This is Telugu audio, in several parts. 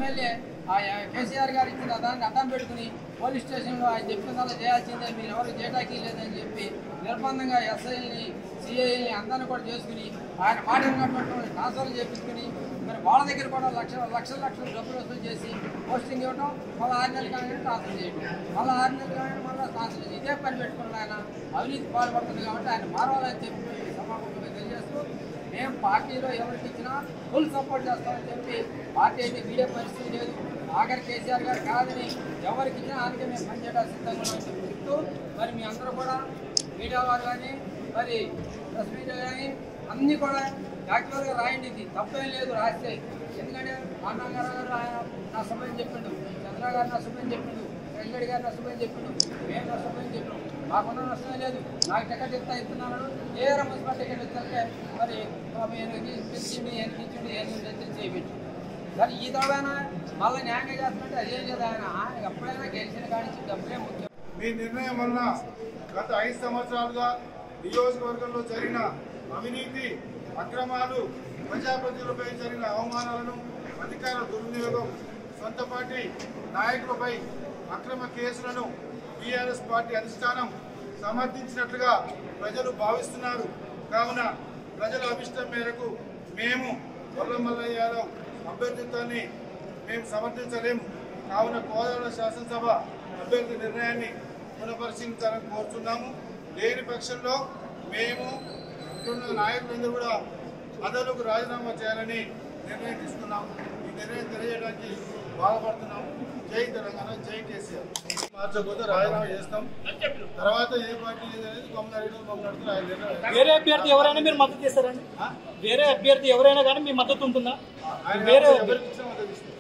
ఎమ్మెల్యే ఆ కేసీఆర్ గారు ఇచ్చిన దాన్ని అడ్డం పెట్టుకుని పోలీస్ స్టేషన్లో ఆయన చెప్పినదల్లా చేయాల్సిందే మీరు ఎవరు చేయటానికి లేదని చెప్పి నిర్బంధంగా ఎస్ఐల్ని సిఐల్ని అందరిని కూడా చేసుకుని ఆయన మాట విన్నటువంటి ట్రాన్స్ఫర్ చేపించుకుని మరి వాళ్ళ దగ్గర కూడా లక్ష లక్షల లక్షలు డబ్బులు వసూలు చేసి పోస్టింగ్ ఇవ్వడం మళ్ళీ ఆరు నెలలు కానీ ట్రాన్స్ఫర్ చేయడం మళ్ళీ ఆరు నెలలు కానీ మళ్ళీ ట్రాన్స్ఫర్ చేయడం ఇదే పని పెట్టుకున్నాడు ఆయన అవినీతి పాల్పడుతుంది కాబట్టి ఆయన మారవాలని చెప్పి సమాపంగా తెలియజేస్తూ మేము పార్టీలో ఎవరికి ఇచ్చినా ఫుల్ సపోర్ట్ చేస్తామని చెప్పి పార్టీ అయితే వీడే పరిస్థితి లేదు ఆఖరి కేసీఆర్ గారు కాదని ఎవరికి ఇచ్చినా అందుకే మేము పనిచేయడానికి సిద్ధంగా ఉన్నామని చెప్పి చెప్తూ మరి మీ అందరూ కూడా మీడియా వారు కానీ మరి ప్రెస్ మీడియా కానీ అన్నీ కూడా యాక్చువల్గా రాయండి ఇది తప్పేం లేదు రాస్తే ఎందుకంటే అన్నగారు గారు ఆయన నా సమయం చెప్పిండు చంద్ర గారు నా సమయం చెప్పిండు వెంకటి గారు నా సమయం చెప్పిండు మేము నా సమయం చెప్పినాం మాకున్న నష్టమే లేదు నాకు టికెట్ ఇస్తా ఇస్తున్నాను ఏ రమ్మస్మా టికెట్ ఇస్తే మరి పెంచిండి ఎన్నించండి ఎన్ని చేయించు సరే ఈ తడవైనా మళ్ళీ న్యాయంగా చేస్తున్నట్టు అదేం లేదు ఆయన ఆయన ఎప్పుడైనా గెలిచిన కానించి డబ్బులే ముఖ్యం మీ నిర్ణయం వలన గత ఐదు సంవత్సరాలుగా నియోజకవర్గంలో జరిగిన అవినీతి అక్రమాలు ప్రజాప్రతినిధులపై జరిగిన అవమానాలను అధికార దుర్వినియోగం సొంత పార్టీ నాయకులపై అక్రమ కేసులను టీఆర్ఎస్ పార్టీ అధిష్టానం సమర్థించినట్లుగా ప్రజలు భావిస్తున్నారు కావున ప్రజల అభిష్టం మేరకు మేము వల్లమల్లయ్య యాదవ్ అభ్యర్థిత్వాన్ని మేము సమర్థించలేము కావున కోదాడ శాసనసభ అభ్యర్థి నిర్ణయాన్ని పునఃపరిశీలించాలని కోరుతున్నాము లేని పక్షంలో మేము ఇక్కడున్న నాయకులందరూ కూడా పదవులకు రాజీనామా చేయాలని నిర్ణయం తీసుకున్నాం ఈ నిర్ణయం తెలియజేయడానికి బాధపడుతున్నాం జై తెలంగాణ జై కేసీఆర్ మార్చకపోతే రాజీనామా చేస్తాం తర్వాత ఏ పార్టీ ఏది అనేది కొమ్మనాడు కొమ్మనాడుతూ ఆయన నిర్ణయం వేరే అభ్యర్థి ఎవరైనా మీరు మద్దతు చేస్తారండి ఆ? వేరే అభ్యర్థి ఎవరైనా కానీ మీ మద్దతు ఉంటుందా ఆయన వేరే ఎవరికి ఇచ్చినా మద్దతు ఇస్తాం.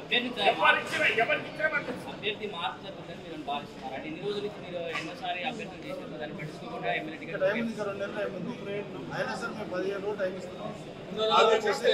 అభ్యర్థి అభ్యర్థి మార్పు జరుగుతుందని మీరు భావిస్తున్నారు అంటే ఇన్ని రోజుల నుంచి మీరు ఎన్నోసారి అభ్యర్థులు చేసినప్పుడు దాన్ని పట్టించుకోకుండా ఎమ్మెల్యే ఇంకా టికెట్ టైం ఉంది ఇంకా రెండు నెలలు టైం ఉంది అయినా సరే మేము పదిహేను రోజులు టైం ఇస్తున్నాం ఆలోచిస్తే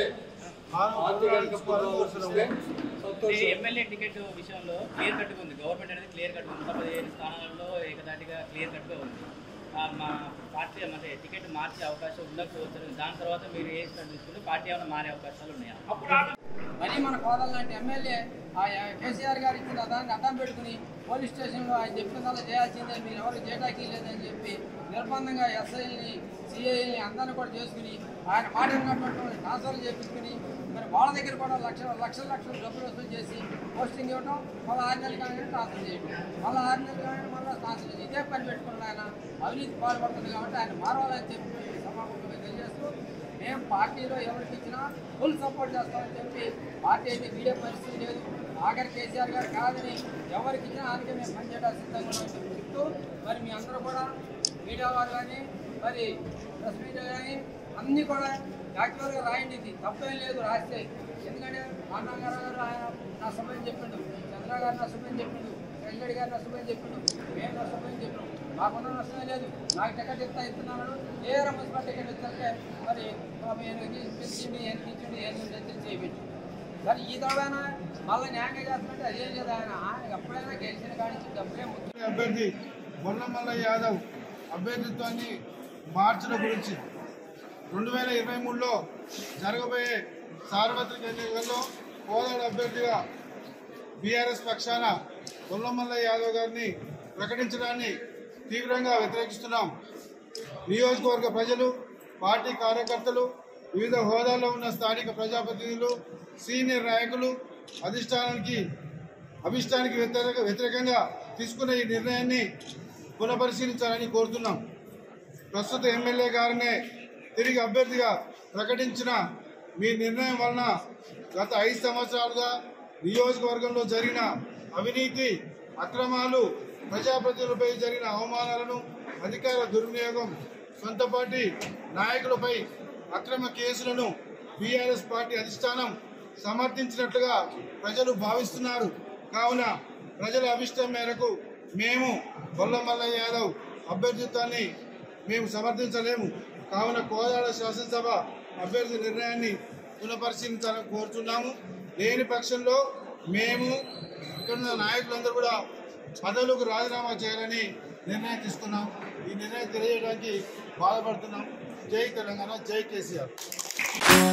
ఈ ఎమ్మెల్యే టికెట్ విషయంలో క్లియర్ కట్గా ఉంది గవర్నమెంట్ అనేది క్లియర్ కట్ ఉంది పదిహేను స్థానాలలో ఏకదాటిగా క్లియర్ కట్గా ఉంది ఆ, మా పార్టీ అంటే టికెట్ మార్చే అవకాశం ఉండకపోవచ్చు దాని తర్వాత మీరు ఏ స్టార్ట్ తీసుకుంటే పార్టీ ఏమైనా మారే అవకాశాలు ఉన్నాయా మరి మన కోదల లాంటి ఎమ్మెల్యే ఆ కేసీఆర్ గారు ఇచ్చిన దాన్ని అడ్డం పెట్టుకుని పోలీస్ స్టేషన్లో ఆయన చెప్పినదల్లా చేయాల్సిందే మీరు ఎవరు చేయటానికి లేదని చెప్పి నిర్బంధంగా ఎస్ఐల్ని సిఐల్ని అందరిని కూడా చేసుకుని ఆయన మాట విన్నటువంటి ట్రాన్స్ఫర్ చేపించుకుని మరి వాళ్ళ దగ్గర కూడా లక్ష లక్షల లక్షలు డబ్బులు వసూలు చేసి పోస్టింగ్ ఇవ్వడం మళ్ళీ ఆరు నెలలు కానీ ట్రాన్స్ఫర్ చేయడం మళ్ళీ ఆరు నెలలు కానీ మళ్ళీ ట్రాన్స్ఫర్ చేయడం ఇదే పని పెట్టుకున్నాడు ఆయన అవినీతి పాల్పడుతుంది కాబట్టి ఆయన మారవాలని చెప్పి సమాపంగా తెలియజేస్తూ మేము పార్టీలో ఎవరికి ఇచ్చినా ఫుల్ సపోర్ట్ చేస్తామని చెప్పి పార్టీ అయితే వీడే పరిస్థితి లేదు ఆఖరి కేసీఆర్ గారు కాదని ఎవరికి ఇచ్చినా అందుకే మేము పనిచేయడానికి సిద్ధంగా ఉన్నామని చెప్పి చెప్తూ మరి మీ అందరూ కూడా మీడియా వారు కానీ మరి ప్రెస్ మీడియా కానీ అన్నీ కూడా యాక్చువల్గా రాయండి ఇది తప్పేం లేదు రాస్తే ఎందుకంటే అన్నగారు గారు ఆయన నా సమయం చెప్పిండు చంద్ర గారు నా సమయం చెప్పిండు వెంకటి గారు నా సమయం చెప్పిండు మేము నా సమయం చెప్పినాం మాకున్న నష్టమే లేదు నాకు టికెట్ ఇస్తా ఇస్తున్నాను ఏ రమ్మస్మా టికెట్ ఇస్తే మరి పెంచిండి ఎన్నించండి ఎన్ని చేయించు మరి ఈ తడవైనా మళ్ళీ న్యాయంగా చేస్తున్నట్టు అదేం లేదు ఆయన ఆయన ఎప్పుడైనా గెలిచిన కానించి డబ్బులే ముఖ్యం అభ్యర్థి మొన్నమల్ల యాదవ్ అభ్యర్థిత్వాన్ని మార్చడం గురించి రెండు వేల ఇరవై మూడులో జరగబోయే సార్వత్రిక ఎన్నికల్లో కోదాడ అభ్యర్థిగా బీఆర్ఎస్ పక్షాన కొల్లమల్ల యాదవ్ గారిని ప్రకటించడాన్ని తీవ్రంగా వ్యతిరేకిస్తున్నాం నియోజకవర్గ ప్రజలు పార్టీ కార్యకర్తలు వివిధ హోదాల్లో ఉన్న స్థానిక ప్రజాప్రతినిధులు సీనియర్ నాయకులు అధిష్టానానికి అభిష్టానికి వ్యతిరేక వ్యతిరేకంగా తీసుకున్న ఈ నిర్ణయాన్ని పునఃపరిశీలించాలని కోరుతున్నాం ప్రస్తుత ఎమ్మెల్యే గారినే తిరిగి అభ్యర్థిగా ప్రకటించిన మీ నిర్ణయం వలన గత ఐదు సంవత్సరాలుగా నియోజకవర్గంలో జరిగిన అవినీతి అక్రమాలు ప్రజాప్రతినిధులపై జరిగిన అవమానాలను అధికార దుర్వినియోగం సొంత పార్టీ నాయకులపై అక్రమ కేసులను బీఆర్ఎస్ పార్టీ అధిష్టానం సమర్థించినట్లుగా ప్రజలు భావిస్తున్నారు కావున ప్రజల అభిష్టం మేరకు మేము బొల్లమల్ల యాదవ్ అభ్యర్థిత్వాన్ని మేము సమర్థించలేము కావున కోదాడ శాసనసభ అభ్యర్థి నిర్ణయాన్ని పునఃపరిశీలించాలని కోరుతున్నాము లేని పక్షంలో మేము ఇక్కడున్న నాయకులందరూ కూడా పదవులకు రాజీనామా చేయాలని నిర్ణయం తీసుకున్నాం ఈ నిర్ణయం తెలియజేయడానికి బాధపడుతున్నాం జై తెలంగాణ జై కేసీఆర్